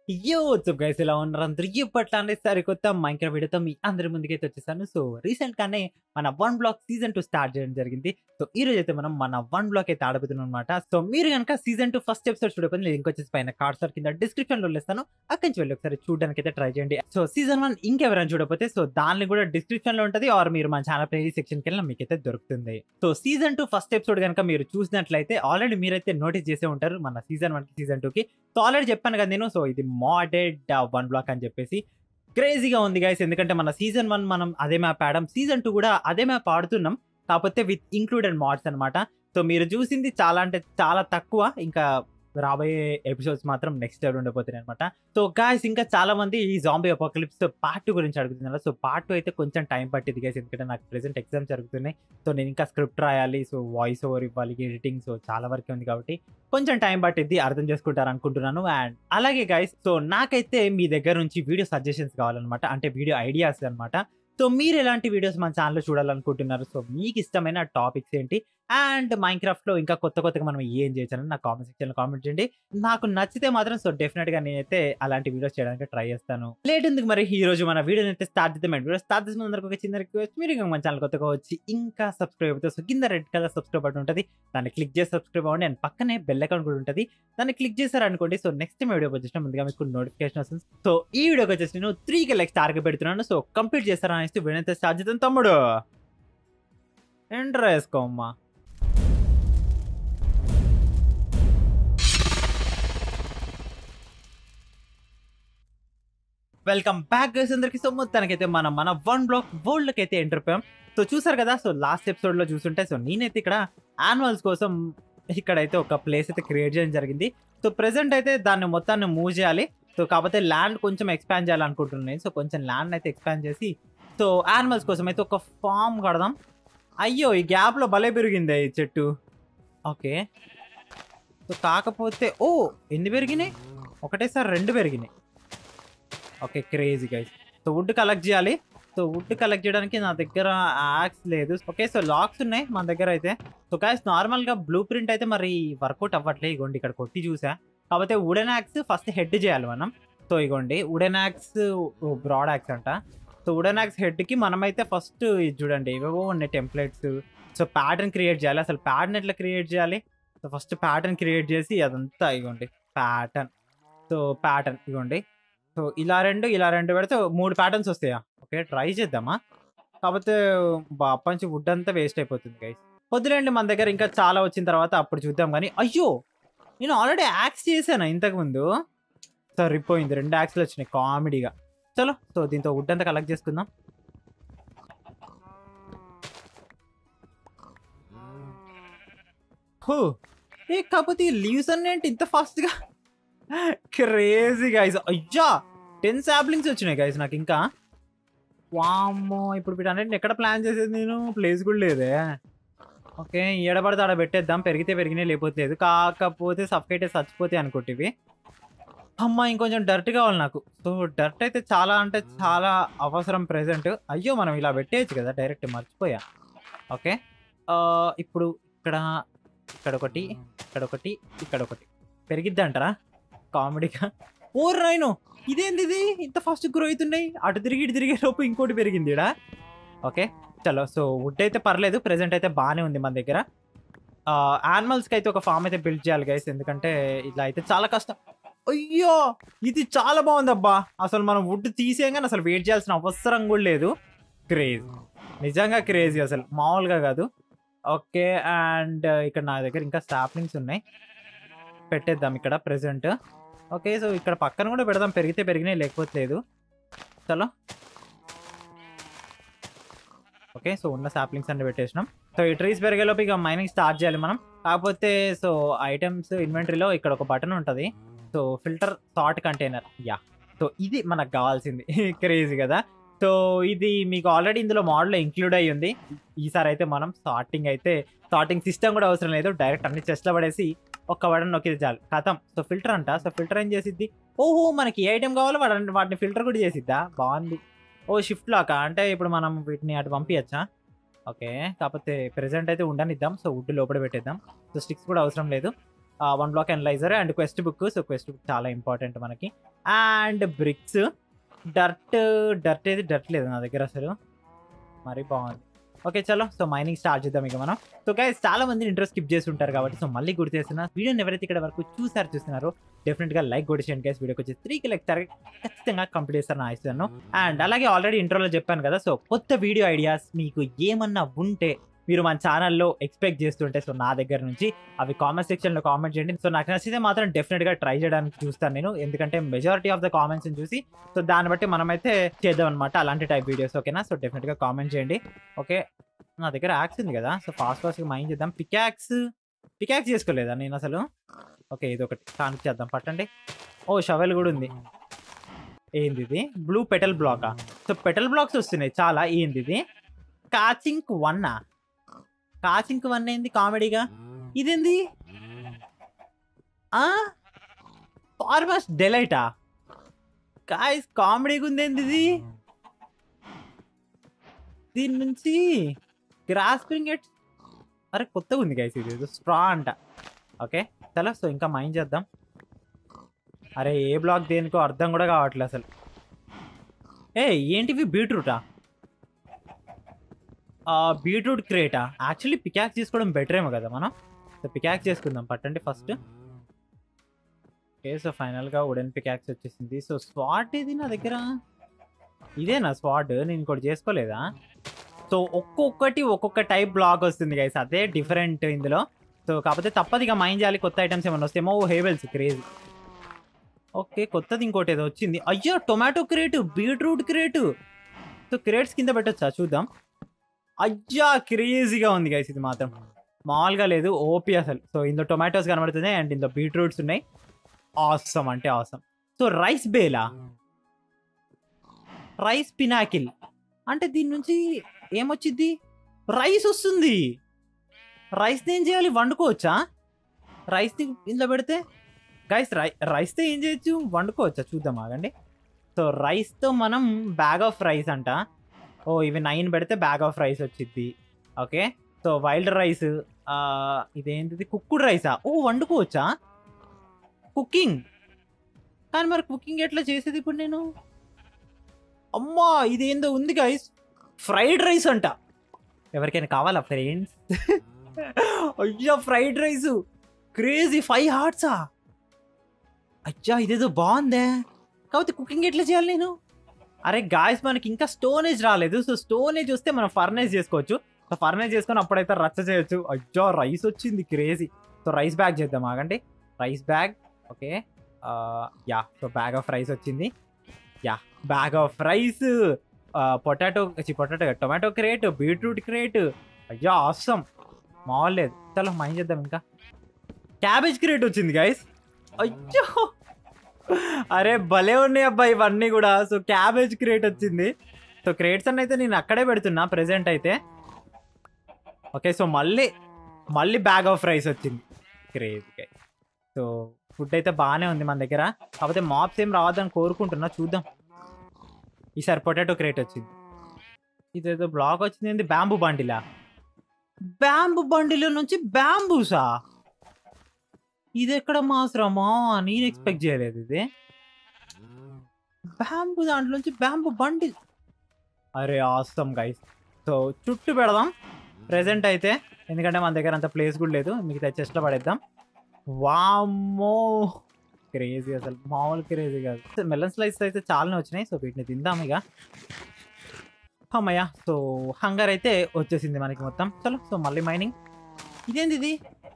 యో గైస్ ఇలా ఉన్నారు అందరూ ఇప్పట్లానే సరికొత్త మైంక్రా వీడియోతో మీ అందరి ముందుకైతే వచ్చేసాను సో రీసెంట్ గానే మన one block season two start చేయడం జరిగింది సో ఈ రోజు అయితే మనం మన వన్ బ్లాక్ అయితే ఆడబోతున్నాం అనమాట సో మీరు కనుక సీజన్ టూ ఫస్ట్ ఎపిసోడ్ చూడకపోతే నేను ఇంకొచ్చేసి పైన కార్డ్స్ కింద డిస్క్రిప్షన్ లో ఇస్తాను అక్కడి నుంచి వెళ్ళి ఒకసారి చూడడానికి అయితే ట్రై చేయండి సో సీజన్ వన్ ఇంకెవరైనా చూడకపోతే సో దాన్ని కూడా డిస్క్రిప్షన్ లో ఉంటుంది ఆర్ మీరు మన ఛానల్ ప్లే సెక్షన్ కి వెళ్ళినా మీకైతే దొరుకుతుంది so season two first episode కనుక మీరు చూసినట్లయితే ఆల్రెడీ మీరైతే నోటీస్ చేసే ఉంటారు మన సీజన్ వన్ కి సీజన్ టూ కి సో ఆల్రెడీ చెప్పాను కదా నేను సో ఇది మోడెడ్ వన్ బ్లాక్ అని చెప్పేసి క్రేజీగా ఉంది గైస్ ఎందుకంటే మన సీజన్ వన్ మనం అదే మ్యాప్ ఆడాం సీజన్ టూ కూడా అదే మ్యాప్ ఆడుతున్నాం కాకపోతే విత్ ఇంక్లూడెడ్ మాడ్స్ అనమాట సో మీరు చూసింది చాలా అంటే చాలా తక్కువ ఇంకా రాబోయే ఎపిసోడ్స్ మాత్రం నెక్స్ట్ ఇయర్ ఉండబోతున్నాయి అనమాట సో గాయస్ ఇంకా చాలా మంది ఈ జాంబీ అపోకలిప్స్ పార్ట్ టూ గురించి అడుగుతున్నారు సో పార్ట్ టూ అయితే కొంచెం టైం పట్టింది గైస్ ఎందుకంటే నాకు ప్రెసెంట్ ఎగ్జామ్స్ జరుగుతున్నాయి సో నేను ఇంకా స్క్రిప్ట్ రాయాలి సో వాయిస్ ఓవర్ ఇవ్వాలి ఎడిటింగ్ సో చాలా వరకు ఉంది కాబట్టి కొంచెం టైం పట్టిద్ది అర్థం చేసుకుంటారు అనుకుంటున్నాను అండ్ అలాగే గైస్ సో నాకైతే మీ దగ్గర నుంచి వీడియో సజెషన్స్ కావాలన్నమాట అంటే వీడియో ఐడియాస్ అన్నమాట సో మీరు ఎలాంటి వీడియోస్ మన ఛానల్లో చూడాలనుకుంటున్నారు సో మీకు ఇష్టమైన టాపిక్స్ ఏంటి అండ్ మైన్ క్రాఫ్ట్ లో ఇంకా కొత్త కొత్తగా మనం ఏం చేయొచ్చని నా కామెంట్ సెక్షన్ లో కామెంట్ చేయండి నాకు నచ్చితే మాత్రం సో డెఫినెట్ గా నేనైతే అలాంటి వీడియోస్ చేయడానికి ట్రై చేస్తాను లేట్ ఎందుకు మరి ఈ రోజు మన వీడియో అయితే స్టార్ట్ చేద్దాం వీడియో స్టార్ట్ చేసిన అందరికి ఒక చిన్న రిక్వెస్ట్ మీరు ఇంకా మన ఛానల్ కొత్తగా వచ్చి ఇంకా సబ్స్క్రైబ్ అవుతుంది సో కింద రెడ్ కలర్ సబ్స్క్రైబ్ బటన్ ఉంటుంది దాన్ని క్లిక్ చేసి సబ్స్క్రైబ్ అవ్వండి అండ్ పక్కనే బెల్ అకౌంట్ కూడా ఉంటుంది దాన్ని క్లిక్ చేశారనుకోండి సో నెక్స్ట్ వీడియో వచ్చేసిన ముందుగా మీకు నోటిఫికేషన్ వస్తుంది సో ఈ వీడియోకి వచ్చేసి నేను త్రీ కి లైక్ టార్గెట్ పెడుతున్నాను సో కంప్లీట్ చేస్తారా అనేసి వీడియో అయితే స్టార్ట్ చేద్దాం తమ్ముడు ఎంటర్ వేసుకోమ్మా వెల్కమ్ బ్యాక్ గైస్ అందరికి సో మొత్తానికైతే మనం మన వన్ బ్లాక్ వరల్డ్ అయితే ఎంటర్ పోయాం సో చూసారు కదా సో లాస్ట్ ఎపిసోడ్ లో చూసుంటే సో నేనైతే ఇక్కడ యాన్యువల్స్ కోసం ఇక్కడైతే ఒక ప్లేస్ అయితే క్రియేట్ చేయడం జరిగింది సో ప్రెసెంట్ అయితే దాన్ని మొత్తాన్ని మూవ్ చేయాలి సో కాకపోతే ల్యాండ్ కొంచెం ఎక్స్పాండ్ చేయాలనుకుంటున్నాను సో కొంచెం ల్యాండ్ అయితే ఎక్స్పాండ్ చేసి సో యానిమల్స్ కోసం అయితే ఒక ఫామ్ కడదాం అయ్యో ఈ గ్యాప్లో భలే పెరిగింది ఈ చెట్టు ఓకే సో కాకపోతే ఓ ఎన్ని పెరిగినాయి ఒకటేసారి రెండు పెరిగినాయి okay crazy guys so wood collect చేయాలి సో వుడ్ కలెక్ట్ చేయడానికి నా దగ్గర యాక్స్ లేదు ఓకే సో లాక్స్ ఉన్నాయి మన దగ్గర అయితే సో గైస్ నార్మల్గా బ్లూ ప్రింట్ అయితే మరి వర్కౌట్ అవ్వట్లే ఇగోండి ఇక్కడ కొట్టి చూసా కాకపోతే వుడెన్ యాక్స్ ఫస్ట్ హెడ్ చేయాలి మనం సో ఇగోండి వుడెన్ యాక్స్ బ్రాడ్ యాక్స్ అంట సో వుడెన్ యాక్స్ హెడ్కి మనమైతే ఫస్ట్ ఇది చూడండి ఏవేవో ఉన్నాయి టెంప్లెట్స్ సో ప్యాటర్న్ క్రియేట్ చేయాలి అసలు ప్యాటర్న్ ఎట్లా క్రియేట్ చేయాలి సో ఫస్ట్ ప్యాటర్న్ క్రియేట్ చేసి అదంతా ఇగోండి ప్యాటర్న్ సో ప్యాటర్న్ ఇగోండి సో ఇలా రెండు ఇలా రెండు పెడితే మూడు ప్యాటర్న్స్ వస్తాయా ఓకే ట్రై చేద్దామా కాకపోతే అప్పటి వుడ్ అంతా వేస్ట్ అయిపోతుంది గైస్ వద్దులేండి మన దగ్గర ఇంకా చాలా వచ్చిన తర్వాత అప్పుడు చూద్దాం కానీ అయ్యో నేను ఆల్రెడీ యాక్స్ చేశాను ఇంతకుముందు సరిపోయింది రెండు యాక్స్లు వచ్చినాయి కామెడీగా చలో సో దీంతో వుడ్ అంతా కలెక్ట్ చేసుకుందాం హో ఏ కాకపోతే ఈ లీవ్స్ అన్నీ ఏంటి ఇంత ఫాస్ట్గా క్రేజీ గైస్ అయ్యా టెన్ సాప్లింగ్స్ వచ్చినాయి గైస్ నాకు ఇంకా వామ్మో ఇప్పుడు వీటన్నిటిని ఎక్కడ ప్లాన్ చేసేది నేను ప్లేస్ కూడా లేదే ఓకే ఏడబడితే ఆడ పెట్టేద్దాం పెరిగితే పెరిగినాయి లేకపోతే లేదు కాకపోతే సఫకేటే చచ్చిపోతే అనుకుంటేవి అమ్మ ఇంకొంచెం డర్ట్ కావాలి నాకు సో డర్ట్ అయితే చాలా అంటే చాలా అవసరం ప్రెసెంట్ అయ్యో మనం ఇలా పెట్టేయచ్చు కదా డైరెక్ట్ మర్చిపోయా ఓకే ఇప్పుడు ఇక్కడ ఇక్కడ ఒకటి ఇక్కడ ఒకటి ఇక్కడ ఒకటి పెరిగిద్ది అంటారా కామెడీగా ఓర్ రైను ఇదేంది ఇది ఇంత ఫాస్ట్ గ్రో అవుతున్నాయి అటు తిరిగి ఇటు తిరిగే లోపు ఇంకోటి పెరిగింది ఇడా ఓకే చలో సో వుడ్ అయితే పర్లేదు ప్రెసెంట్ అయితే బాగానే ఉంది మన దగ్గర యానిమల్స్కి అయితే ఒక ఫామ్ అయితే బిల్డ్ చేయాలి గైస్ ఎందుకంటే ఇలా అయితే చాలా కష్టం అయ్యో ఇది చాలా బాగుంది అబ్బా అసలు మనం వుడ్ తీసేయగానే అసలు వెయిట్ చేయాల్సిన అవసరం కూడా లేదు క్రేజ్ నిజంగా క్రేజీ అసలు మామూలుగా కాదు ఓకే అండ్ ఇక్కడ నా దగ్గర ఇంకా సాప్లింగ్స్ ఉన్నాయి పెట్టేద్దాం ఇక్కడ ప్రెసెంట్ ఓకే సో ఇక్కడ పక్కన కూడా పెడదాం పెరిగితే పెరిగినాయి లేకపోతే లేదు చలో ఓకే సో ఉన్న సాప్లింగ్స్ అన్ని పెట్టేసినాం సో ఈ ట్రీస్ పెరిగేలోపు ఇక మైనింగ్ స్టార్ట్ చేయాలి మనం కాకపోతే సో ఐటమ్స్ ఇన్వెంటరీలో ఇక్కడ ఒక బటన్ ఉంటుంది so filter sort container yeah so ఇది మనకు కావాల్సింది క్రేజీ కదా సో ఇది మీకు ఆల్రెడీ ఇందులో మోడల్లో ఇంక్లూడ్ అయ్యి ఉంది ఈసారి అయితే మనం సార్టింగ్ అయితే సార్టింగ్ సిస్టమ్ కూడా అవసరం లేదు డైరెక్ట్ అన్ని చెస్ట్లో పడేసి ఒక్క బటన్ నొక్కితే చాలు కథం సో ఫిల్టర్ అంట సో ఫిల్టర్ ఏం చేసిద్ది ఓహో మనకి ఏ ఐటమ్ కావాలో వాటి వాటిని ఫిల్టర్ కూడా చేసిద్దా బాగుంది ఓ షిఫ్ట్ లాక అంటే ఇప్పుడు మనం వీటిని అటు పంపించచ్చా ఓకే కాకపోతే ప్రెసెంట్ అయితే ఉండనిద్దాం సో వుడ్ లోపల పెట్టేద్దాం సో స్టిక్స్ కూడా అవసరం లేదు one block analyzer and quest book so quest book చాలా ఇంపార్టెంట్ మనకి అండ్ బ్రిక్స్ డర్ట్ డర్ట్ ఏది డర్ట్ లేదు నా దగ్గర అసలు మరి బాగుంది ఓకే చలో సో మైనింగ్ స్టార్ట్ చేద్దాం ఇక మనం సో గైస్ చాలా మంది ఇంట్రెస్ట్ స్కిప్ చేసి ఉంటారు కాబట్టి సో మళ్ళీ గుర్తు చేస్తున్నా వీడియోని ఎవరైతే ఇక్కడ వరకు చూసారు చూస్తున్నారో డెఫినెట్ గా లైక్ కూడా చేయండి గైస్ వీడియోకి వచ్చి త్రీకి లైక్ ఖచ్చితంగా కంప్లీట్ చేస్తాను ఆశిస్తాను అండ్ అలాగే ఆల్రెడీ ఇంట్రోలో చెప్పాను కదా సో కొత్త వీడియో ఐడియాస్ మీకు ఏమన్నా ఉంటే మీరు మన ఛానల్లో ఎక్స్పెక్ట్ చేస్తుంటే సో నా దగ్గర నుంచి అవి కామెంట్ సెక్షన్లో కామెంట్ చేయండి సో నాకు నచ్చితే మాత్రం డెఫినెట్గా ట్రై చేయడానికి చూస్తాను నేను ఎందుకంటే మెజారిటీ ఆఫ్ ద కామెంట్స్ని చూసి సో దాన్ని బట్టి మనమైతే చేద్దాం అనమాట అలాంటి టైప్ వీడియోస్ ఓకేనా సో డెఫినెట్గా కామెంట్ చేయండి ఓకే నా దగ్గర యాక్స్ ఉంది కదా సో ఫాస్ట్ ఫాస్ట్గా మైండ్ చేద్దాం పికాక్స్ పికాక్స్ చేసుకోలేదా నేను అసలు ఓకే ఇది ఒకటి కానిక్ చేద్దాం పట్టండి ఓ షవెల్ కూడా ఉంది ఏంది ఇది బ్లూ పెటల్ బ్లాకా సో పెటల్ బ్లాక్స్ వస్తున్నాయి చాలా ఏంది ఇది కాచింక్ వన్నా కాచింక్ వన్ ఏంది కామెడీగా ఇదేంది ఆ ఫార్మస్ డెలైటా కాయస్ కామెడీగా ఉందేంది ఇది దీని నుంచి గ్రాస్ స్ప్రింగెట్ అరే కొత్తగా ఉంది గైస్ ఇది స్ట్రా అంట ఓకే చలో సో ఇంకా మైండ్ చేద్దాం అరే ఏ బ్లాక్ దేనికో అర్థం కూడా కావట్లేదు అసలు ఏ ఏంటివి బీట్రూటా బీట్రూట్ క్రేటా యాక్చువల్లీ పికాక్స్ తీసుకోవడం బెటర్ ఏమో కదా మనం సో పికాక్స్ చేసుకుందాం పట్టండి ఫస్ట్ ఓకే సో ఫైనల్గా వుడెన్ పికాక్స్ వచ్చేసింది సో స్వాట్ ఇది నా దగ్గర ఇదేనా స్వాట్ నేను ఇంకోటి చేసుకోలేదా సో ఒక్కొక్కటి ఒక్కొక్క టైప్ బ్లాక్ వస్తుంది గైస్ అదే డిఫరెంట్ ఇందులో సో కాకపోతే తప్పదు ఇక మైండ్ చేయాలి కొత్త ఐటమ్స్ ఏమైనా వస్తేమో హేవెల్స్ క్రేజ్ ఓకే కొత్తది ఇంకోటి ఏదో వచ్చింది అయ్యో tomato crate beetroot crate so crates కింద పెట్టొచ్చా చూద్దాం అయ్యా క్రేజీగా ఉంది గైస్ ఇది మాత్రం మామూలుగా లేదు ఓపీ అసలు సో ఇందులో టొమాటోస్ కనబడుతున్నాయి అండ్ ఇందులో బీట్రూట్స్ ఉన్నాయి ఆసమ్ అంటే ఆసమ్ సో రైస్ బేలా రైస్ పినాకిల్ అంటే దీని నుంచి ఏమొచ్చింది రైస్ వస్తుంది రైస్ ఏం చేయాలి వండుకోవచ్చా రైస్ ఇందులో పెడితే గైస్ రై రైస్తో ఏం చేయొచ్చు వండుకోవచ్చా చూద్దాం ఆగండి సో రైస్తో మనం బ్యాగ్ ఆఫ్ రైస్ అంట ఓ ఇవి నైన్ పెడితే బ్యాగ్ ఆఫ్ రైస్ వచ్చింది ఓకే సో వైల్డ్ రైస్ ఇదేంటిది కుక్కుడ్ రైసా ఓ వండుకోవచ్చా కుకింగ్ కానీ మరి కుకింగ్ ఎట్లా చేసేది ఇప్పుడు నేను అమ్మా ఇదేందో ఉంది గైస్ ఫ్రైడ్ రైస్ అంట ఎవరికైనా కావాలా ఫ్రెండ్స్ అయ్యా ఫ్రైడ్ రైస్ క్రేజీ ఫైవ్ హార్ట్సా అచ్చా ఇదేదో బాగుందే కాకపోతే కుకింగ్ ఎట్లా చేయాలి నేను అరే గాయస్ మనకి ఇంకా స్టోనేజ్ రాలేదు సో స్టోనేజ్ వస్తే మనం ఫర్నేజ్ చేసుకోవచ్చు సో ఫర్నేజ్ చేసుకొని అప్పుడైతే రచ్చ చేయొచ్చు అయ్యో రైస్ వచ్చింది క్రేజీ సో రైస్ బ్యాగ్ చేద్దాం ఆగండి rice bag okay yeah so bag of rice వచ్చింది yeah bag of rice potato potato tomato crate beetroot crate అయ్యో అవసరం మావలేదు చలో మైండ్ చేద్దాం ఇంకా క్యాబేజ్ క్రేట్ వచ్చింది గైస్ అయ్యో అరే భలే ఉన్నాయి అబ్బా ఇవన్నీ కూడా సో క్యాబేజ్ క్రేట్ వచ్చింది సో క్రేట్స్ అన్న అయితే నేను అక్కడే పెడుతున్నా ప్రెసెంట్ అయితే ఓకే సో మళ్ళీ మళ్ళీ బ్యాగ్ ఆఫ్ రైస్ వచ్చింది క్రేజ్ సో ఫుడ్ అయితే బాగానే ఉంది మన దగ్గర కాకపోతే మాప్స్ ఏం రావద్దని కోరుకుంటున్నా చూద్దాం ఈసారి పొటాటో క్రేట్ వచ్చింది ఇదేదో బ్లాక్ వచ్చింది ఏంది బ్యాంబూ బండిలా బ్యాంబూ బండిలో నుంచి బ్యాంబూసా ఇది ఎక్కడ మాసరమా నేను ఎక్స్పెక్ట్ చేయలేదు ఇది బ్యాంబూ దాంట్లో నుంచి బ్యాంబూ బండి అరే ఆస్తాం గైస్ సో చుట్టూ పెడదాం ప్రెసెంట్ అయితే ఎందుకంటే మన దగ్గర అంత ప్లేస్ కూడా లేదు మిగతా చెస్ట్లో పడేద్దాం వామ్మో క్రేజీ అసలు మామూలు క్రేజీ కాదు మెలన్ స్లైస్ అయితే చాలానే వచ్చినాయి సో వీటిని తిందాం ఇక అమ్మయ్య సో హంగర్ అయితే వచ్చేసింది మనకి మొత్తం చలో సో మళ్ళీ మైనింగ్ ఇదేంది ఇది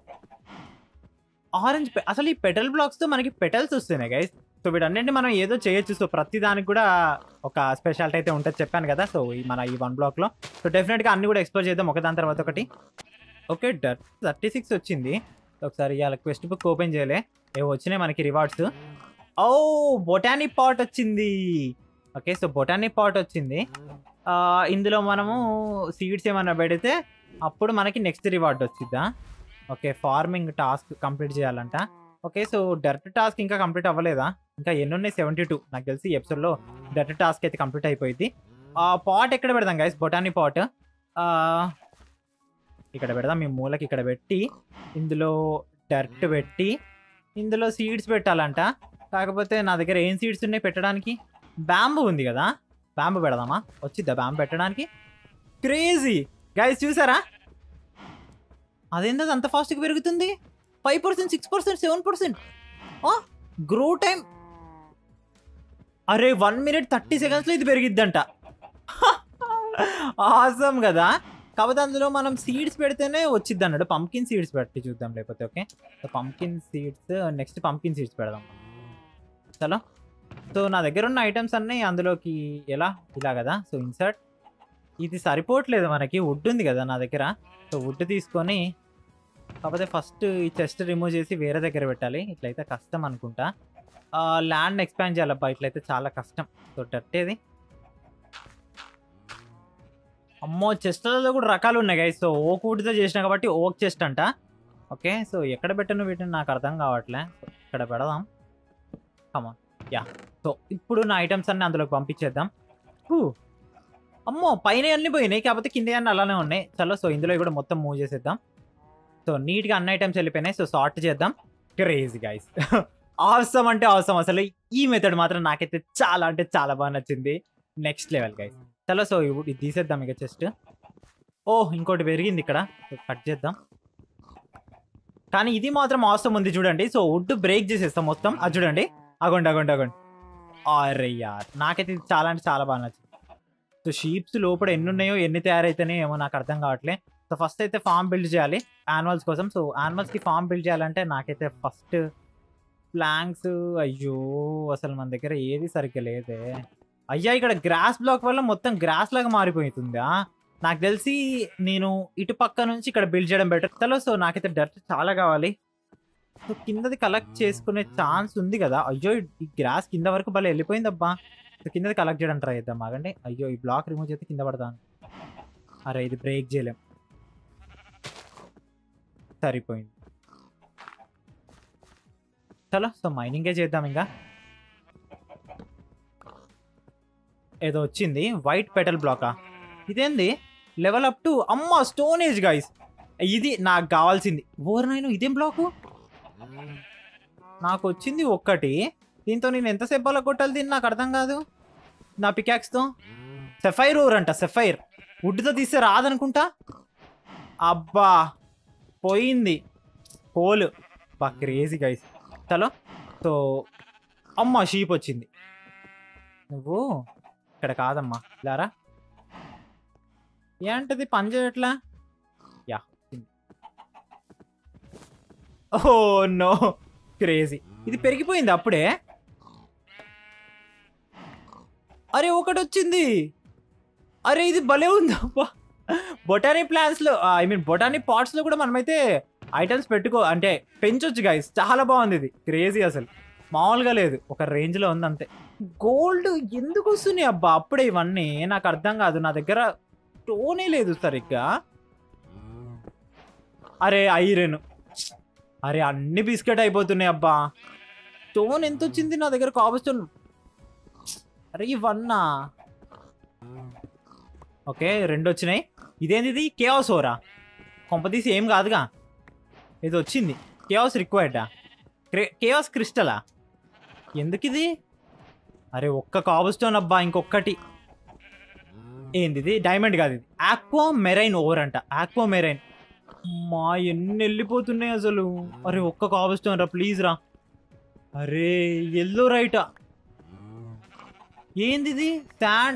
ఆరెంజ్ అసలు ఈ పెటల్ బ్లాక్స్తో మనకి పెటల్స్ వస్తున్నాయి గైస్ సో వీటన్నింటిని మనం ఏదో చేయొచ్చు సో ప్రతి దానికి కూడా ఒక స్పెషాలిటీ అయితే ఉంటుంది చెప్పాను కదా సో ఈ మన ఈ వన్ బ్లాక్లో సో డెఫినెట్గా అన్ని కూడా ఎక్స్ప్లోర్ చేద్దాం ఒకదాని తర్వాత ఒకటి ఓకే డర్ థర్టీ సిక్స్ వచ్చింది ఒకసారి ఇవాళ క్వెస్ట్ బుక్ ఓపెన్ చేయలే ఏవో వచ్చినాయి మనకి రివార్డ్స్ ఓ బొటానీ పాట్ వచ్చింది ఓకే సో బొటానీ పాట్ వచ్చింది ఆ, ఇందులో మనము సీడ్స్ ఏమైనా పెడితే అప్పుడు మనకి నెక్స్ట్ రివార్డ్ వచ్చిద్దా ఓకే ఫార్మింగ్ టాస్క్ కంప్లీట్ చేయాలంట ఓకే సో డర్ట్ టాస్క్ ఇంకా కంప్లీట్ అవ్వలేదా ఇంకా ఎన్ని ఉన్నాయి సెవెంటీ టూ నాకు తెలిసి ఈ ఎపిసోడ్లో డర్ట్ టాస్క్ అయితే కంప్లీట్ అయిపోయింది ఆ పాట్ ఎక్కడ పెడదాం గైస్ బొటానీ పాట్ ఇక్కడ పెడదాం మీ మూలకి ఇక్కడ పెట్టి ఇందులో డర్ట్ పెట్టి ఇందులో సీడ్స్ పెట్టాలంట కాకపోతే నా దగ్గర ఏం సీడ్స్ ఉన్నాయి పెట్టడానికి బ్యాంబు ఉంది కదా బ్యాంబు పెడదామా వచ్చిద్దా బ్యాంబు పెట్టడానికి క్రేజీ గైస్ చూసారా అదేంటది అంత ఫాస్ట్గా పెరుగుతుంది five percent six percent seven percent grow time అరే వన్ మినిట్ థర్టీ సెకండ్స్లో ఇది పెరిగిద్దంట ఆసమ్ కదా కాకపోతే అందులో మనం సీడ్స్ పెడితేనే వచ్చిద్ది అన్నాడు పంకిన్ సీడ్స్ పెట్టి చూద్దాం లేకపోతే okay so pumpkin seeds next pumpkin seeds పెడదాం చలో సో నా దగ్గర ఉన్న ఐటమ్స్ అన్నీ అందులోకి ఎలా ఇలా కదా సో ఇన్సర్ట్ ఇది సరిపోవట్లేదు మనకి వుడ్ ఉంది కదా నా దగ్గర సో వుడ్ తీసుకొని కాకపోతే ఫస్ట్ ఈ చెస్ట్ రిమూవ్ చేసి వేరే దగ్గర పెట్టాలి ఇట్లయితే కష్టం అనుకుంటా ల్యాండ్ ఎక్స్పాండ్ చేయాలబ్బా ఇట్లయితే చాలా కష్టం సో డట్టేది అమ్మో చెస్ట్లలో కూడా రకాలు ఉన్నాయి గైస్ సో ఓక్ వుడ్తో చేసిన కాబట్టి ఓక్ చెస్ట్ అంట ఓకే సో ఎక్కడ పెట్టను వీటిని నాకు అర్థం కావట్లే సో ఇక్కడ పెడదాం కమా యా సో ఇప్పుడు నా ఐటమ్స్ అన్ని అందులోకి పంపించేద్దాం హూ. అమ్మో పైన అన్ని పోయినాయి కాకపోతే కింద అన్ని అలానే ఉన్నాయి చలో సో ఇందులో కూడా మొత్తం మూవ్ చేసేద్దాం సో నీట్గా అన్ని ఐటమ్స్ వెళ్ళిపోయినాయి సో సార్ట్ చేద్దాం క్రేజీ గైస్ అవసరం అంటే అవసరం అసలు ఈ మెథడ్ మాత్రం నాకైతే చాలా అంటే చాలా బాగా నచ్చింది నెక్స్ట్ లెవెల్ గైస్ చలో సో ఇప్పుడు ఇది తీసేద్దాం ఇక జస్ట్ ఓ ఇంకోటి పెరిగింది ఇక్కడ సో కట్ చేద్దాం కానీ ఇది మాత్రం అవసరం ఉంది చూడండి సో వుడ్ బ్రేక్ చేసేస్తాం మొత్తం అది చూడండి అగోండి అగోండి అగోండి అరే యార్ నాకైతే ఇది చాలా అంటే చాలా బాగా నచ్చింది సో షీప్స్ లోపల ఎన్ని ఉన్నాయో ఎన్ని తయారైతేనే ఏమో నాకు అర్థం కావట్లే సో ఫస్ట్ అయితే ఫామ్ బిల్డ్ చేయాలి యానిమల్స్ కోసం సో యానిమల్స్కి ఫామ్ బిల్డ్ చేయాలంటే నాకైతే ఫస్ట్ ప్లాంక్స్ అయ్యో అసలు మన దగ్గర ఏది సరిగ్గా లేదే అయ్యా ఇక్కడ గ్రాస్ బ్లాక్ వల్ల మొత్తం గ్రాస్ లాగా మారిపోతుందా నాకు తెలిసి నేను ఇటు పక్క నుంచి ఇక్కడ బిల్డ్ చేయడం బెటర్ చలో సో నాకైతే డర్ట్ చాలా కావాలి సో కిందది కలెక్ట్ చేసుకునే ఛాన్స్ ఉంది కదా అయ్యో ఈ గ్రాస్ కింద వరకు భలే వెళ్ళిపోయింది అబ్బా సో కిందది కలెక్ట్ చేయడం ట్రై చేద్దాం ఆగండి అయ్యో ఈ బ్లాక్ రిమూవ్ చేస్తే కింద పడతాను అరే ఇది బ్రేక్ చేయలేం సరిపోయింది చలో సో మైనింగే చేద్దాం ఇంకా ఏదో వచ్చింది వైట్ పెటల్ బ్లాకా ఇదేంది లెవెల్ అప్ టు అమ్మ స్టోన్ ఏజ్ గైస్ ఇది నాకు కావాల్సింది ఓర్ నైన్ ఇదేం బ్లాకు నాకు వచ్చింది ఒక్కటి దీంతో నేను ఎంతసేపు అలా కొట్టాలి దీన్ని నాకు అర్థం కాదు నా పికాక్స్తో సెఫైర్ ఓర్ అంట సెఫైర్ వుడ్తో తీస్తే రాదనుకుంటా అబ్బా పోయింది కోల్ బా క్రేజీ గైస్ చలో సో అమ్మ షీప్ వచ్చింది నువ్వు ఇక్కడ కాదమ్మా ఇలారా ఏంటది పని చేయట్లా యా ఓ నో క్రేజీ ఇది పెరిగిపోయింది అప్పుడే అరే ఒకటి వచ్చింది అరే ఇది భలే ఉంది అబ్బా బొటానీ ప్లాంట్స్లో ఐ మీన్ బొటానీ పాట్స్లో కూడా మనమైతే ఐటమ్స్ పెట్టుకో అంటే పెంచొచ్చు గైస్ చాలా బాగుంది ఇది క్రేజీ అసలు మామూలుగా లేదు ఒక రేంజ్లో ఉంది అంతే గోల్డ్ ఎందుకు వస్తున్నాయి అబ్బా అప్పుడే ఇవన్నీ నాకు అర్థం కాదు నా దగ్గర టోనే లేదు సరిగ్గా అరే ఐరన్ అరే అన్ని బిస్కెట్ అయిపోతున్నాయి అబ్బా స్టోన్ ఎంత వచ్చింది నా దగ్గర కాబస్టోన్ అరే ఇవన్నా ఓకే రెండు వచ్చినాయి ఇదేంది ఇది కేఆస్ ఓరా కొంపదీసి ఏం కాదుగా ఇది వచ్చింది కేఆస్ రిక్వైర్డా కేఆస్ క్రిస్టలా ఎందుకు ఇది అరే ఒక్క కాబస్టోన్ అబ్బా ఇంకొక్కటి ఏంది ఇది డైమండ్ కాదు ఇది ఆక్వా మెరైన్ ఓవర్ అంట ఆక్వా మెరైన్ మా ఎన్ని వెళ్ళిపోతున్నాయి అసలు అరే ఒక్క కాబస్టోన్ రా ప్లీజ్ రా అరే ఎల్లో రైటా ఏంది ఇది శాండ్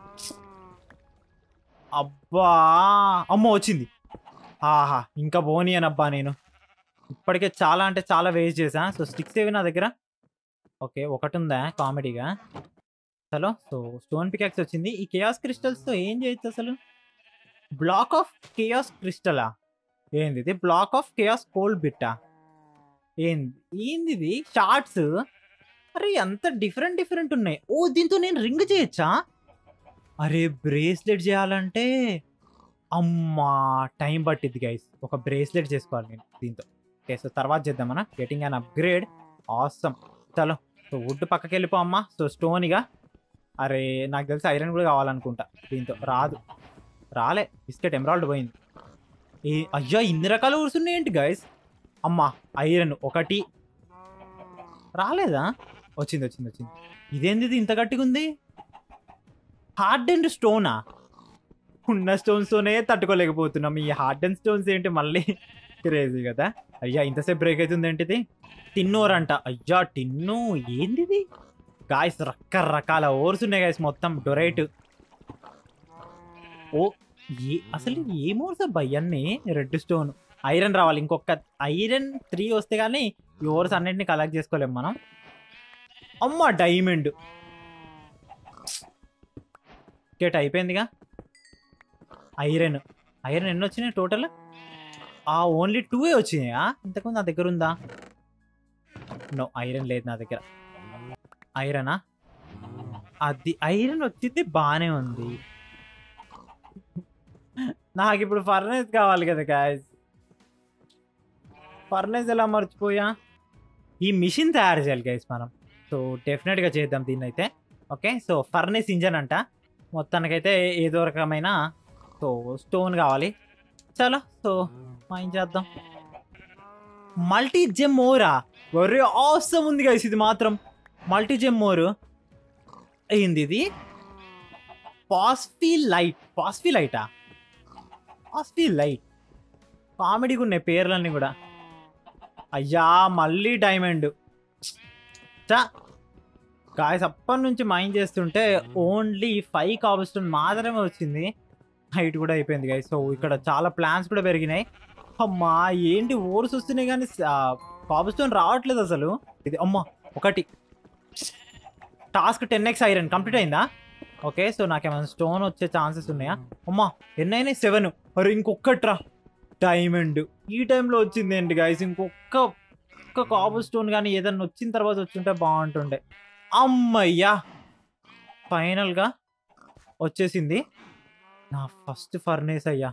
అబ్బా అమ్మ వచ్చింది ఆహా ఇంకా పోనీ అబ్బా నేను ఇప్పటికే చాలా అంటే చాలా వేస్ట్ చేసా సో స్టిక్స్ ఏవి నా దగ్గర ఓకే ఒకటి ఉందా కామెడీగా చలో సో స్టోన్ పికాక్స్ వచ్చింది ఈ కేయాస్ క్రిస్టల్స్తో ఏం చేయొచ్చు అసలు బ్లాక్ ఆఫ్ కేయాస్ క్రిస్టలా ఏంది ఇది బ్లాక్ ఆఫ్ కేయాస్ కోల్డ్ బిట్టా ఏంది ఏంది ఇది షార్ట్స్ అరే అంత డిఫరెంట్ డిఫరెంట్ ఉన్నాయి ఓ దీంతో నేను రింగ్ చేయొచ్చా అరే బ్రేస్లెట్ చేయాలంటే అమ్మా టైం పట్టిద్ది గైస్ ఒక బ్రేస్లెట్ చేసుకోవాలి నేను దీంతో ఓకే సో తర్వాత చేద్దామన్నా గెటింగ్ అన్ అప్గ్రేడ్ ఆసమ్ చలో సో వుడ్ పక్కకి వెళ్ళిపో అమ్మా సో స్టోన్ ఇక అరే నాకు తెలిసి ఐరన్ కూడా కావాలనుకుంటా దీంతో రాదు రాలే బిస్కెట్ ఎమరాల్డ్ పోయింది ఏ అయ్యా ఇన్ని రకాలు కూర్చున్నాయి ఏంటి గైస్ అమ్మా ఐరన్ ఒకటి రాలేదా వచ్చింది వచ్చింది వచ్చింది ఇదేంది ఇది ఇంత గట్టిగా ఉంది హార్డ్ అండ్ స్టోనా ఉన్న స్టోన్స్తోనే తట్టుకోలేకపోతున్నాం ఈ హార్డ్ అండ్ స్టోన్స్ ఏంటి మళ్ళీ క్రేజీ కదా అయ్యా ఇంతసేపు బ్రేక్ అవుతుంది ఏంటిది టిన్నోర్ అంట అయ్యా టిన్ను ఏంది ఇది గాయస్ రకరకాల ఓర్స్ ఉన్నాయి గాయస్ మొత్తం డొరైట్ ఓ ఏ అసలు ఏం ఓర్స్ అబ్బా ఇవన్నీ రెడ్ స్టోన్ ఐరన్ రావాలి ఇంకొక ఐరన్ త్రీ వస్తే కానీ ఈ ఓవర్స్ అన్నింటిని కలెక్ట్ చేసుకోలేం మనం అమ్మ డైమండ్ కేట్ అయిపోయిందిగా ఐరన్ ఐరన్ ఎన్ని వచ్చినాయి టోటల్ ఆ ఓన్లీ టూ వచ్చినాయా ఇంతకుముందు నా దగ్గర ఉందా నో ఐరన్ లేదు నా దగ్గర ఐరనా అది ఐరన్ వచ్చింది బాగానే ఉంది నాకు ఇప్పుడు ఫర్నేస్ కావాలి కదా గాయస్ ఫర్నేస్ ఎలా మర్చిపోయా ఈ మిషన్ తయారు చేయాలి గైస్ మనం సో డెఫినెట్గా చేద్దాం దీన్ని అయితే ఓకే సో ఫర్నేస్ ఇంజన్ అంట మొత్తానికైతే ఏదో రకమైన సో స్టోన్ కావాలి చాలా సో ఏం చేద్దాం మల్టీ జెమ్ మోరా వెరీ అవసరం ఉంది గైస్ ఇది మాత్రం మల్టీ జెమ్ మోరు అయింది ఇది పాస్ఫీ లైట్ పాస్ఫీ లైటా పాస్ఫీ లైట్ కామెడీగా ఉన్నాయి పేర్లన్నీ కూడా అయ్యా మళ్ళీ డైమండ్ చా గాయస్ అప్పటి నుంచి మైండ్ చేస్తుంటే ఓన్లీ ఫైవ్ కాబస్టోన్ మాత్రమే వచ్చింది హైట్ కూడా అయిపోయింది గాయస్ సో ఇక్కడ చాలా ప్లాన్స్ కూడా పెరిగినాయి అమ్మా ఏంటి ఓర్స్ వస్తున్నాయి కానీ కాబస్టోన్ రావట్లేదు అసలు ఇది అమ్మా ఒకటి task ten x iron complete అయిందా ఓకే సో నాకేమైనా స్టోన్ వచ్చే ఛాన్సెస్ ఉన్నాయా అమ్మా ఎన్నైనా సెవెన్ మరి ఇంకొకట్రా డైమండ్ ఈ టైంలో వచ్చింది ఏంటి గైస్ ఇంకొక ఒక్క కాబుల్ స్టోన్ కానీ ఏదన్నా వచ్చిన తర్వాత వచ్చుంటే బాగుంటుండే అమ్మయ్యా ఫైనల్గా వచ్చేసింది నా ఫస్ట్ ఫర్నేస్ అయ్యా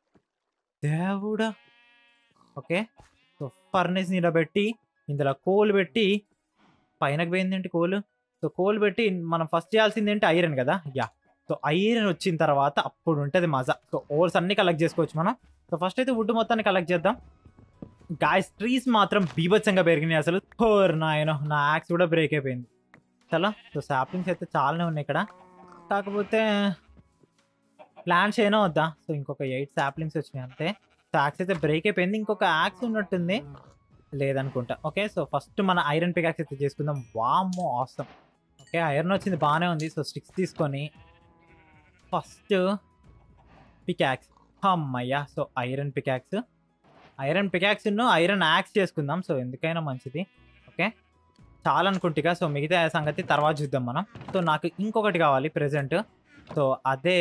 దేవుడా ఓకే సో ఫర్నేస్ నిలబెట్టి ఇందులో కోల్ పెట్టి పైనకి పోయిందేంటి కోలు సో కోల్ పెట్టి మనం ఫస్ట్ చేయాల్సింది ఏంటి ఐరన్ కదా యా సో ఐరన్ వచ్చిన తర్వాత అప్పుడు ఉంటుంది మజా సో ఓవర్స్ అన్ని కలెక్ట్ చేసుకోవచ్చు మనం సో ఫస్ట్ అయితే వుడ్ మొత్తాన్ని కలెక్ట్ చేద్దాం గాయస్ ట్రీస్ మాత్రం బీభత్సంగా పెరిగినాయి అసలు హోర్ నాయన నా యాక్స్ కూడా బ్రేక్ అయిపోయింది చాలా సో సాప్లింగ్స్ అయితే చాలానే ఉన్నాయి ఇక్కడ కాకపోతే ప్లాంట్స్ అయినా వద్దా సో ఇంకొక ఎయిట్ సాప్లింగ్స్ వచ్చినాయి అంతే సో యాక్స్ అయితే బ్రేక్ అయిపోయింది ఇంకొక యాక్స్ ఉన్నట్టుంది లేదనుకుంటా ఓకే సో ఫస్ట్ మన ఐరన్ పికాక్స్ అయితే చేసుకుందాం వామ్మో ఆసం ఓకే ఐరన్ వచ్చింది బాగానే ఉంది సో స్టిక్స్ తీసుకొని ఫస్ట్ పికాక్స్ అమ్మయ్యా so iron pickaxe iron pickaxe iron axe చేసుకుందాం సో ఎందుకైనా మంచిది ఓకే చాలా అనుకుంటుగా సో మిగతా సంగతి తర్వాత చూద్దాం మనం సో నాకు ఇంకొకటి కావాలి ప్రెసెంట్ సో అదే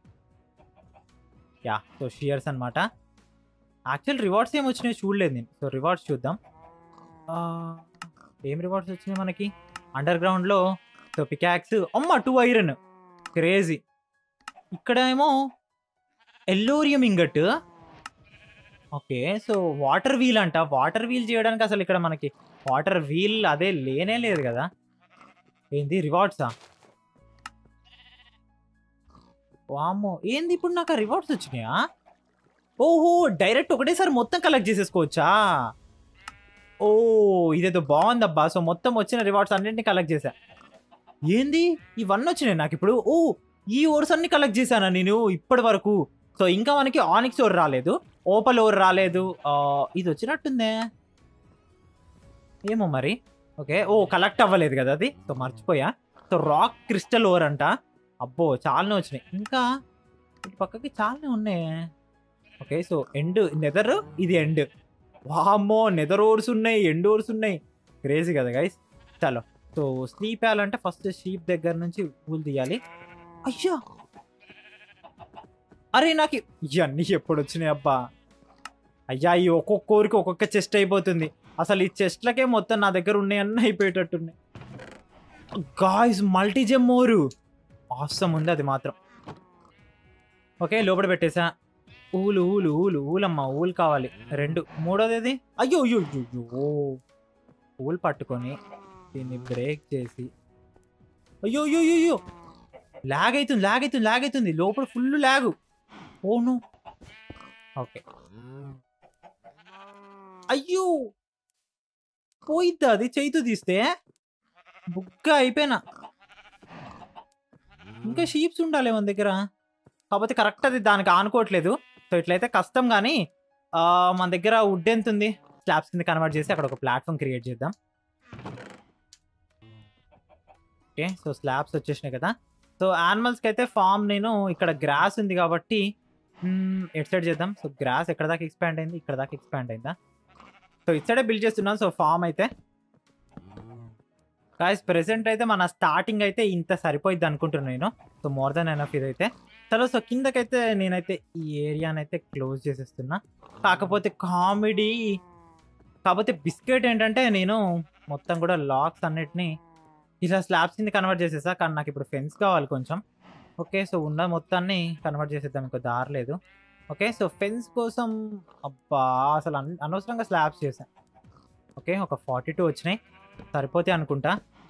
యా సో షియర్స్ అనమాట యాక్చువల్ రివార్డ్స్ ఏం వచ్చినాయి చూడలేదు నేను సో రివార్డ్స్ చూద్దాం ఆ, ఏం రివార్డ్స్ వచ్చినాయి మనకి అండర్ గ్రౌండ్లో సో పికాక్స్ అమ్మ టూ ఐరన్ క్రేజీ ఇక్కడ ఏమో yellorium ingot okay so water wheel అంట వాటర్ వీల్ చేయడానికి అసలు ఇక్కడ మనకి వాటర్ వీల్ అదే లేనే లేదు కదా ఏంది రివార్డ్సా వామ్మో ఏంది ఇప్పుడు నాకు ఆ రివార్డ్స్ వచ్చినాయా ఓహో డైరెక్ట్ ఒకటేసారి మొత్తం కలెక్ట్ చేసేసుకోవచ్చా ఓ ఇదేదో బాగుందబ్బా సో మొత్తం వచ్చిన రివార్డ్స్ అన్నింటినీ కలెక్ట్ చేశా ఏంది ఇవన్నీ వచ్చినాయి నాకు ఇప్పుడు ఓ ఈ ఓర్స్ అన్ని కలెక్ట్ చేశానా నేను ఇప్పటి వరకు సో ఇంకా మనకి ఆనిక్స్ ఓర్ రాలేదు ఓపల్ ఓర్ రాలేదు ఆ, ఇది వచ్చినట్టుందే ఏమో మరి ఓకే ఓ కలెక్ట్ అవ్వలేదు కదా అది సో మర్చిపోయా సో రాక్ క్రిస్టల్ ఓర్ అంట అబ్బో చాలానే వచ్చినాయి ఇంకా ఇటు పక్కకి చాలానే ఉన్నాయి ఓకే సో ఎండ్ నెదర్ ఇది ఎండ్ వామ్మో నెదర్ ఓర్స్ ఉన్నాయి ఎండ్ ఓర్స్ ఉన్నాయి క్రేజీ కదా గైస్ చలో సో స్లీప్ వేయాలంటే ఫస్ట్ షీప్ దగ్గర నుంచి ఊలు తీయాలి అయ్యా అరే నాకు ఇవన్నీ ఎప్పుడు వచ్చినాయి అబ్బా అయ్యా ఈ ఒక్కొక్క కోరికి ఒక్కొక్క చెస్ట్ అయిపోతుంది అసలు ఈ చెస్ట్లకే మొత్తం నా దగ్గర ఉన్నాయన్నీ అయిపోయేటట్టున్నాయి గాయస్ మల్టీ జెమ్మోరు అవసరం ఉంది అది మాత్రం ఓకే లోపల పెట్టేసా ఊలు ఊలు ఊలు ఊలమ్మ ఊలు కావాలి రెండు మూడోది ఏది అయ్యో అయ్యో అయ్యో అయ్యో ఊలు పట్టుకొని దీన్ని బ్రేక్ చేసి అయ్యో అయ్యో అయ్యో అయ్యో లాగ్ అవుతుంది లాగ్ అవుతుంది లాగ్ అవుతుంది లోపల ఫుల్ లాగు ఓను ఓకే అయ్యో పోయిద్దా అది చేయితో తీస్తే బుగ్గ అయిపోయినా ఇంకా షీప్స్ ఉండాలి మన దగ్గర కాకపోతే కరెక్ట్ అది దానికి ఆనుకోవట్లేదు సో ఇట్లయితే కష్టం కానీ ఆ, మన దగ్గర వుడ్ ఎంత ఉంది స్లాబ్స్ కింద కన్వర్ట్ చేసి అక్కడ ఒక ప్లాట్ఫామ్ క్రియేట్ చేద్దాం ఓకే సో స్లాబ్స్ వచ్చేసినాయి కదా సో యానిమల్స్కి అయితే ఫామ్ నేను ఇక్కడ గ్రాస్ ఉంది కాబట్టి మ్మ్, ఎటు సైడ్ చేద్దాం సో గ్రాస్ ఎక్కడ దాకా ఎక్స్పాండ్ అయింది ఇక్కడ దాకా ఎక్స్పాండ్ అయిందా సో ఇటు సైడే బిల్డ్ చేస్తున్నాను సో ఫామ్ అయితే గాయస్ ప్రెసెంట్ అయితే మన స్టార్టింగ్ అయితే ఇంత సరిపోయిద్ది అనుకుంటున్నాను నేను సో మోర్ దెన్ ఎనఫ్ ఇదైతే చలో సో కిందకైతే నేనైతే ఈ ఏరియానైతే అయితే క్లోజ్ చేసేస్తున్నా కాకపోతే కామెడీ కాకపోతే బిస్కెట్ ఏంటంటే నేను మొత్తం కూడా లాక్స్ అన్నిటిని ఇలా స్లాబ్స్ కింద కన్వర్ట్ చేసేసా కానీ నాకు ఇప్పుడు ఫెన్స్ కావాలి కొంచెం ఓకే సో ఉన్న మొత్తాన్ని కన్వర్ట్ చేసేద్దాం ఇంకో దారి లేదు ఓకే సో ఫెన్స్ కోసం అబ్బా అసలు అన్- అనవసరంగా స్లాబ్స్ చేశాను ఓకే ఒక ఫార్టీ టూ వచ్చినాయి సరిపోతే అనుకుంటా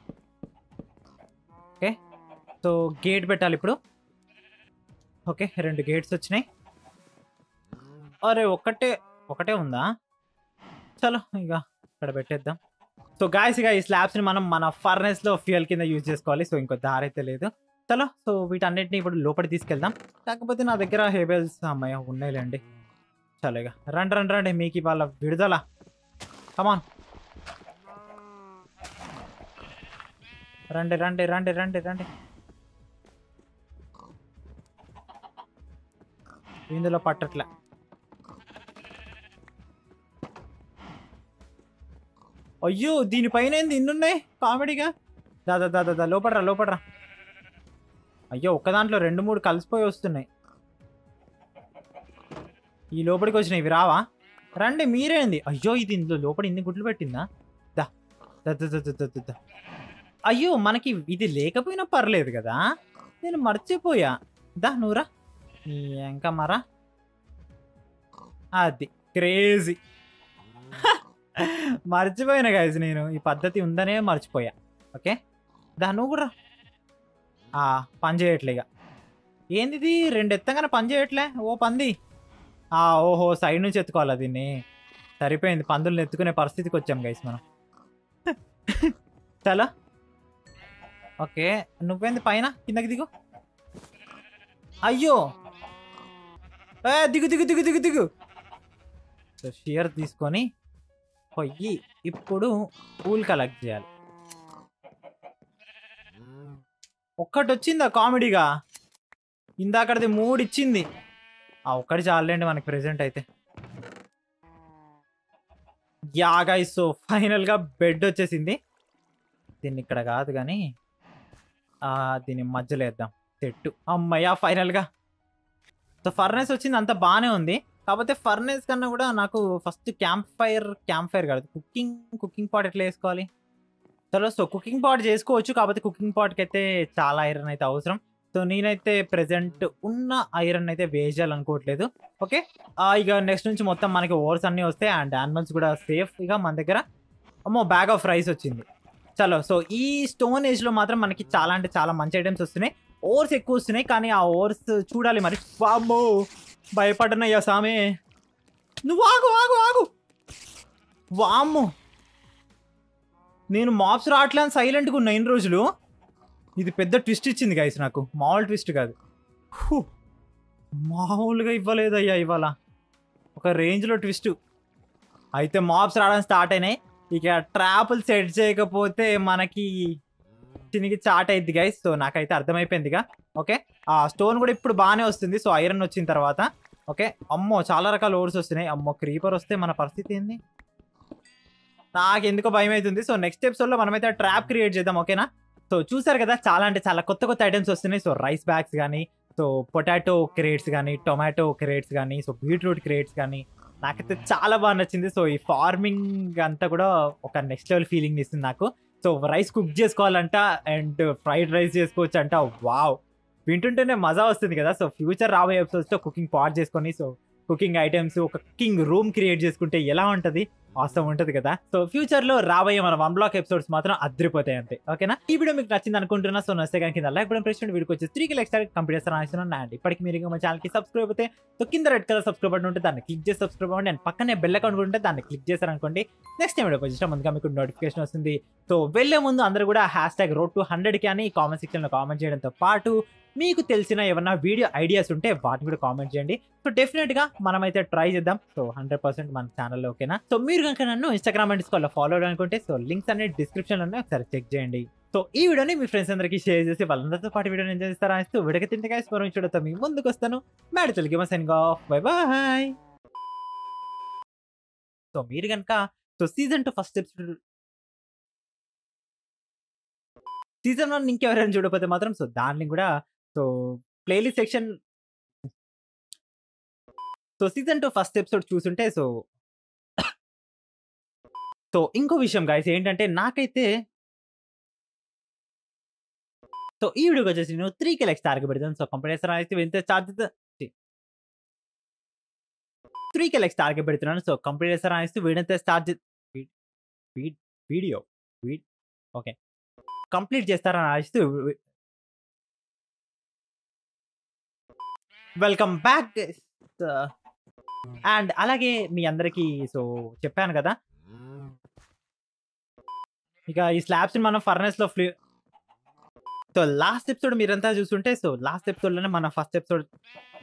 ఓకే సో గేట్ పెట్టాలి ఇప్పుడు ఓకే రెండు గేట్స్ వచ్చినాయి అరే ఒకటే ఒకటే ఉందా చలో ఇక ఇక్కడ పెట్టేద్దాం సో గాయస్ ఇక ఈ స్లాబ్స్ని మనం మన ఫర్నెస్లో ఫ్యూయల్ కింద యూజ్ చేసుకోవాలి సో ఇంకో దారి అయితే లేదు చలో సో వీటన్నిటిని ఇప్పుడు లోపలికి తీసుకెళ్దాం కాకపోతే నా దగ్గర హేబెల్స్ అమ్మాయి ఉన్నాయిలేండి చలో ఇక రండి రండి రండి మీకు ఇవాళ విడుదల కమాన్ రండి రండి రండి రండి రండి ఇందులో పట్టట్లే అయ్యో దీనిపైన ఏంది ఇన్నున్నాయి కామెడీగా దాదా దాదా దా లోపడరా లోపడరా అయ్యో ఒక్క దాంట్లో రెండు మూడు కలిసిపోయి వస్తున్నాయి ఈ లోపలికి వచ్చినాయి ఇవి రావా రండి మీరేంది అయ్యో ఇది ఇందులో లోపల ఇన్ని గుడ్లు పెట్టిందా దా దా దా దా దా దా, దా అయ్యో మనకి ఇది లేకపోయినా పర్లేదు కదా నేను మర్చిపోయా దా నూరా నీ ఇంకా మరా అది క్రేజీ మర్చిపోయినా గైజ్ నేను ఈ పద్ధతి ఉందనే మర్చిపోయా ఓకే దా నువ్వు కూడా ఆ, పని చేయట్లే ఇక ఏంది ఇది రెండు ఎత్తంగానే పని చేయట్లే ఓ పంది ఆ ఓహో సైడ్ నుంచి ఎత్తుకోవాలా దీన్ని సరిపోయింది పందులను ఎత్తుకునే పరిస్థితికి వచ్చాం గైస్ మనం చాలా ఓకే నువ్వేంది పైన కిందకి దిగు అయ్యో ఏ, దిగు దిగు దిగు దిగు దిగు సో షియర్ తీసుకొని పొయ్యి ఇప్పుడు పూల్ కలెక్ట్ చేయాలి ఒక్కటి వచ్చిందా కామెడీగా ఇందాకడిది మూడు ఇచ్చింది ఆ ఒక్కటి చాలండి మనకి ప్రెసెంట్ అయితే యాగా సో ఫైనల్గా బెడ్ వచ్చేసింది దీన్ని ఇక్కడ కాదు కానీ ఆ, దీన్ని మధ్యలో వేద్దాం చెట్టు అమ్మయ్యా ఫైనల్గా సో ఫర్నేస్ వచ్చింది అంత బాగానే ఉంది కాకపోతే ఫర్నేస్ కన్నా కూడా నాకు first camp fire camp fire కాదు కుకింగ్ కుకింగ్ పాట్ ఎట్లా వేసుకోవాలి చలో సో కుకింగ్ పాట్ చేసుకోవచ్చు కాకపోతే కుకింగ్ పాట్కి అయితే చాలా ఐరన్ అయితే అవసరం సో నేనైతే ప్రెసెంట్ ఉన్న ఐరన్ అయితే వేస్ట్ చేయాలనుకోవట్లేదు ఓకే ఇక నెక్స్ట్ నుంచి మొత్తం మనకి ఓవర్స్ అన్నీ వస్తాయి అండ్ యానిమల్స్ కూడా సేఫ్ ఇక మన దగ్గర అమ్మో బ్యాగ్ ఆఫ్ రైస్ వచ్చింది చలో సో ఈ స్టోన్ ఏజ్ లో మాత్రం మనకి చాలా అంటే చాలా మంచి ఐటమ్స్ వస్తున్నాయి ఓవర్స్ ఎక్కువ వస్తున్నాయి కానీ ఆ ఓవర్స్ చూడాలి మరి వామ్మో భయపడనయ్యా సామే నువ్వు ఆగు ఆగు ఆగు వామ్మో నేను మాప్స్ రావట్లేదు సైలెంట్గా ఉన్నా ఇన్ని రోజులు ఇది పెద్ద ట్విస్ట్ ఇచ్చింది గైస్ నాకు మామూలు ట్విస్ట్ కాదు హూ, మామూలుగా ఇవ్వలేదయ్యా ఇవాళ ఒక రేంజ్లో ట్విస్ట్ అయితే మాప్స్ రావడం స్టార్ట్ అయినాయి ఇక ట్రాపులు సెట్ చేయకపోతే మనకి తినిగి చాట్ అయింది గైస్ సో నాకైతే అర్థమైపోయిందిగా ఓకే ఆ స్టోన్ కూడా ఇప్పుడు బాగానే వస్తుంది సో ఐరన్ వచ్చిన తర్వాత ఓకే అమ్మో చాలా రకాల ఓవర్స్ వస్తున్నాయి అమ్మో క్రీపర్ వస్తే మన పరిస్థితి ఏంది నాకు ఎందుకో భయం అవుతుంది సో నెక్స్ట్ ఎపిసోడ్లో మనమైతే ట్రాప్ క్రియేట్ చేద్దాం ఓకేనా సో చూసారు కదా చాలా అంటే చాలా కొత్త కొత్త ఐటమ్స్ వస్తున్నాయి సో రైస్ బ్యాగ్స్ కానీ సో పొటాటో క్రేట్స్ కానీ టొమాటో క్రేట్స్ కానీ సో బీట్రూట్ క్రేట్స్ కానీ నాకైతే చాలా బాగా నచ్చింది సో ఈ ఫార్మింగ్ అంతా కూడా ఒక నెక్స్ట్ లెవెల్ ఫీలింగ్ ఇస్తుంది నాకు సో రైస్ కుక్ చేసుకోవాలంట అండ్ ఫ్రైడ్ రైస్ చేసుకోవచ్చు అంట వావ్ వింటుంటేనే మజా వస్తుంది కదా సో ఫ్యూచర్ రాబోయే ఎపిసోడ్స్లో కుకింగ్ పాట్ చేసుకొని సో కుకింగ్ ఐటమ్స్ ఒక కుకింగ్ రూమ్ క్రియేట్ చేసుకుంటే ఎలా ఉంటుంది అవసరం ఉంటుంది కదా సో ఫ్యూచర్ లో రాబోయే మన వన్ బ్లాక్ ఎపిసోడ్స్ మాత్రం అద్దరిపోతాయి అంతే ఓకేనా ఈ వీడియో మీకు నచ్చింది అనుకుంటున్నా సో నచ్చితే కనుక కింద లైక్ బటన్ ప్రెస్ చేయండి వీడియోకి వచ్చి త్రీ లైక్ స్టార్ కంప్లీట్ చేస్తాను ఆశిస్తున్నాను అండ్ ఇప్పటికి మీరు ఇంకా మా ఛానల్ కి సబ్స్క్రైబ్ అయితే సో కింద రెడ్ కలర్ సబ్స్క్రైబ్ బటన్ ఉంటే దాన్ని క్లిక్ చేసి సబ్స్క్రైబ్ అవ్వండి అండ్ పక్కనే బెల్ అకౌంట్ ఉంటే దాన్ని క్లిక్ చేశారనుకోండి నెక్స్ట్ టైం వీడియో వచ్చిన ముందుగా మీకు నోటిఫికేషన్ వస్తుంది సో వెళ్ళే ముందు అందరూ కూడా hashtag road to hundred కి అని కామెంట్ సెక్షన్ లో కామెంట్ చేయడంతో పాటు మీకు తెలిసిన ఏమన్నా వీడియో ఐడియాస్ ఉంటే వాటిని కూడా కామెంట్ చేయండి సో డెఫినెట్ గా మనమైతే ట్రై చేద్దాం సో హండ్రెడ్ పర్సెంట్ మన ఛానల్లో ఓకేనా సో మీరు కనుక నన్ను ఇన్స్టాగ్రామ్ అండ్ డిస్కౌల్లో ఫాలో అనుకుంటే సో లింక్స్ అన్ని డిస్క్రిప్షన్ లో ఒకసారి చెక్ చేయండి సో ఈ వీడియోని మీ ఫ్రెండ్స్ అందరికీ షేర్ చేసి వాళ్ళందరితో పాటు వీడియోని ఎంజాయ్ చేస్తారా ఇస్తూ వీడియోకి తింటే గాయస్ మరో చూడతా మీ ముందుకు వస్తాను మేడ Telugu sign off bye bye so మీరు కనుక so season two first episode season one ఇంకెవరైనా చూడకపోతే మాత్రం సో దాన్ని కూడా so playlist section so season two first episode చూసుంటే సో సో ఇంకో విషయం గాయస్ ఏంటంటే నాకైతే సో ఈ వీడియోకి వచ్చేసి నేను త్రీ కే లెక్స్ టార్గెట్ పెడతాను సో కంపెనీస్ అయితే ఎంత charge three K likes target పెడుతున్నాను సో కంప్లీట్ అనేసి వీడంతే స్టార్ట్ వీడియో ఓకే కంప్లీట్ చేస్తారని ఆశిస్తూ వెల్కమ్ బ్యాక్ అండ్ అలాగే మీ అందరికీ సో చెప్పాను కదా ఇక ఈ స్లాబ్స్ మనం ఫర్నెస్ లో ఫ్లూ సో లాస్ట్ ఎపిసోడ్ మీరంతా చూస్తుంటే సో లాస్ట్ ఎపిసోడ్ లోనే మన ఫస్ట్ ఎపిసోడ్